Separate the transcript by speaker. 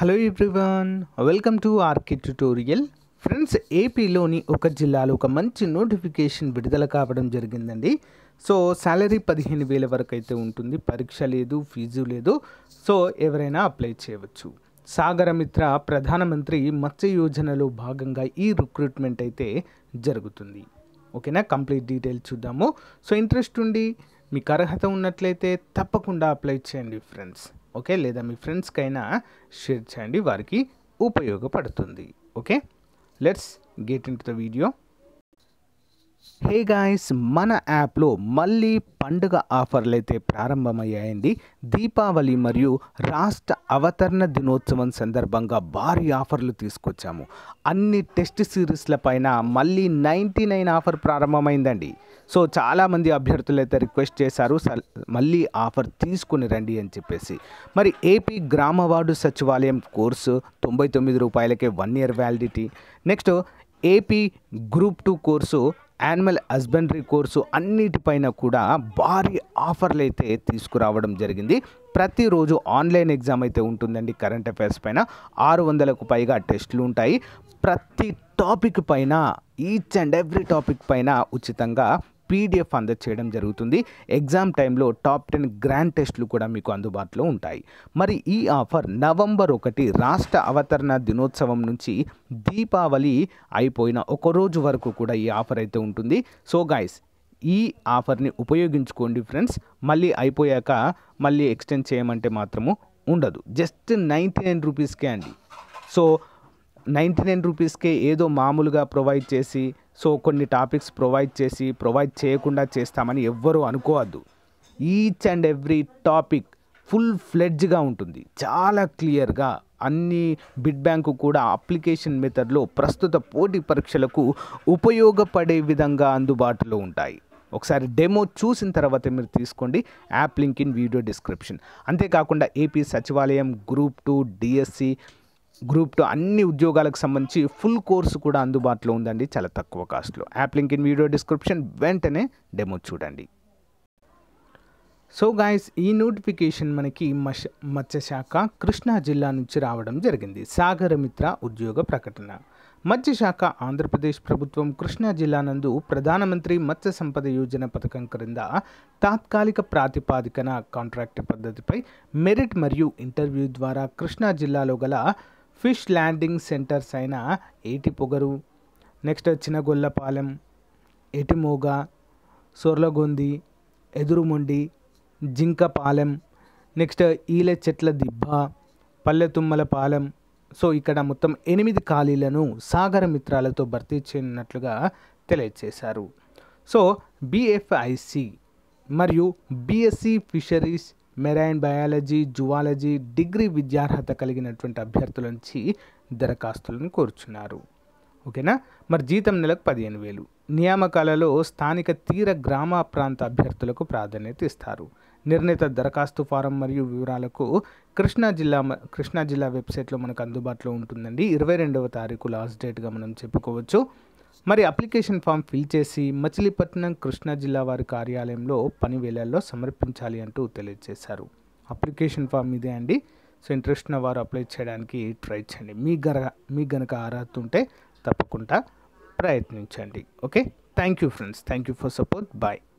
Speaker 1: hello everyone welcome to archi tutorial friends ఏపీలోని ఒక జిల్లాలో ఒక మంచి నోటిఫికేషన్ విడుదల కావడం జరిగిందండి సో శాలరీ పదిహేను వేల వరకు అయితే ఉంటుంది పరీక్ష లేదు ఫీజు లేదు సో ఎవరైనా అప్లై చేయవచ్చు సాగరమిత్ర ప్రధానమంత్రి మత్స్య యోజనలో భాగంగా ఈ రిక్రూట్మెంట్ అయితే జరుగుతుంది ఓకేనా కంప్లీట్ డీటెయిల్ చూద్దాము సో ఇంట్రెస్ట్ ఉండి మీకు అర్హత ఉన్నట్లయితే తప్పకుండా అప్లై చేయండి ఫ్రెండ్స్ ఓకే లేదా మీ ఫ్రెండ్స్కైనా షేర్ చేయండి వారికి ఉపయోగపడుతుంది okay let's get into the video hey guys మన యాప్లో మళ్ళీ పండుగ ఆఫర్లు అయితే ప్రారంభమయ్యాయండి దీపావళి మరియు రాష్ట్ర అవతరణ దినోత్సవం సందర్భంగా భారీ ఆఫర్లు తీసుకొచ్చాము అన్ని టెస్ట్ సిరీస్ల పైన మళ్ళీ నైంటీ నైన్ ఆఫర్ ప్రారంభమైందండి సో చాలామంది అభ్యర్థులు అయితే రిక్వెస్ట్ చేశారు సల్- మళ్ళీ ఆఫర్ తీసుకుని రండి అని చెప్పేసి మరి ఏపీ గ్రామ వార్డు సచివాలయం కోర్సు తొంభై తొమ్మిది రూపాయలకే one year validity next AP group two course animal husbandry course అన్నిటిపైన కూడా భారీ ఆఫర్లు అయితే తీసుకురావడం జరిగింది ప్రతిరోజు ఆన్లైన్ ఎగ్జామ్ అయితే ఉంటుందండి కరెంట్ అఫైర్స్ పైన ఆరు వందలకు పైగా టెస్టులు ఉంటాయి ప్రతి టాపిక్ పైన ఈచ్ అండ్ ఎవ్రీ టాపిక్ పైన ఉచితంగా పీడిఎఫ్ అందచేయడం జరుగుతుంది ఎగ్జామ్ టైంలో టాప్ టెన్ గ్రాండ్ టెస్టులు కూడా మీకు అందుబాటులో ఉంటాయి మరి ఈ ఆఫర్ నవంబర్ ఒకటి రాష్ట్ర అవతరణ దినోత్సవం నుంచి దీపావళి అయిపోయిన ఒక రోజు వరకు కూడా ఈ ఆఫర్ అయితే ఉంటుంది సో గాయస్ ఈ ఆఫర్ని ఉపయోగించుకోండి ఫ్రెండ్స్ మళ్ళీ అయిపోయాక మళ్ళీ ఎక్స్టెండ్ చేయమంటే మాత్రము ఉండదు జస్ట్ నైంటీ నైన్ రూపీస్కే అండి సో నైంటీ నైన్ రూపీస్కే ఏదో మామూలుగా ప్రొవైడ్ చేసి సో కొన్ని టాపిక్స్ ప్రొవైడ్ చేసి ప్రొవైడ్ చేయకుండా చేస్తామని ఎవ్వరూ అనుకోవద్దు each and every topic full ఫ్లెడ్జ్గా ఉంటుంది చాలా క్లియర్గా అన్ని బిడ్ బ్యాంకు కూడా అప్లికేషన్ మెథడ్లో ప్రస్తుత పోటీ పరీక్షలకు ఉపయోగపడే విధంగా అందుబాటులో ఉంటాయి ఒకసారి డెమో చూసిన తర్వాత మీరు తీసుకోండి app link in video description అంతేకాకుండా AP Sachivalayam group two DSC group two అన్ని ఉద్యోగాలకు సంబంధించి ఫుల్ కోర్సు కూడా అందుబాటులో ఉందండి చాలా తక్కువ కాస్ట్లో app link in video description వెంటనే డెమో చూడండి సో గాయస్ ఈ నోటిఫికేషన్ మనకి మష మత్స్యశాఖ కృష్ణా జిల్లా నుంచి రావడం జరిగింది సాగరమిత్ర ఉద్యోగ ప్రకటన మత్స్యశాఖ ఆంధ్రప్రదేశ్ ప్రభుత్వం కృష్ణా జిల్లా నందు ప్రధానమంత్రి మత్స్య సంపద యోజన పథకం క్రింద తాత్కాలిక ప్రాతిపాదికన కాంట్రాక్ట్ పద్ధతిపై మెరిట్ మరియు ఇంటర్వ్యూ ద్వారా కృష్ణా జిల్లాలో గల ఫిష్ ల్యాండింగ్ సెంటర్స్ అయిన ఏటి పొగరు నెక్స్ట్ చిన్నగొల్లపాలెం ఎటిమోగ సొర్లగొంది ఎదురుమొండి జింకపాలెం నెక్స్ట్ ఈల చెట్ల దిబ్బ పల్లెతుమ్మలపాలెం సో ఇక్కడ మొత్తం ఎనిమిది ఖాళీలను సాగర మిత్రాలతో భర్తీ చేయనున్నట్లుగా తెలియజేశారు సో బిఎఫ్ఐసి మరియు BSc fisheries marine biology zoology degree విద్యార్హత కలిగినటువంటి అభ్యర్థుల నుంచి దరఖాస్తులను కోరుచున్నారు ఓకేనా మరి జీతం నెలకు పదిహేను వేలు నియామకాలలో స్థానిక తీర గ్రామ ప్రాంత అభ్యర్థులకు ప్రాధాన్యత ఇస్తారు నిర్ణీత దరఖాస్తు ఫారం మరియు వివరాలకు కృష్ణా జిల్లా మ- కృష్ణా జిల్లా వెబ్సైట్లో మనకు అందుబాటులో ఉంటుందండి ఇరవై రెండవ తారీఖు లాస్ట్ డేట్గా మనం చెప్పుకోవచ్చు మరి అప్లికేషన్ ఫామ్ ఫిల్ చేసి మచిలీపట్నం కృష్ణా జిల్లా వారి కార్యాలయంలో పని వేళల్లో సమర్పించాలి అంటూ తెలియజేశారు అప్లికేషన్ ఫామ్ ఇదే అండి సో ఇంట్రెస్ట్ ఉన్న వారు అప్లై చేయడానికి ట్రై చేయండి మీ గర మీ గనక అర్హత ఉంటే తప్పకుండా ప్రయత్నించండి okay thank you friends thank you for support bye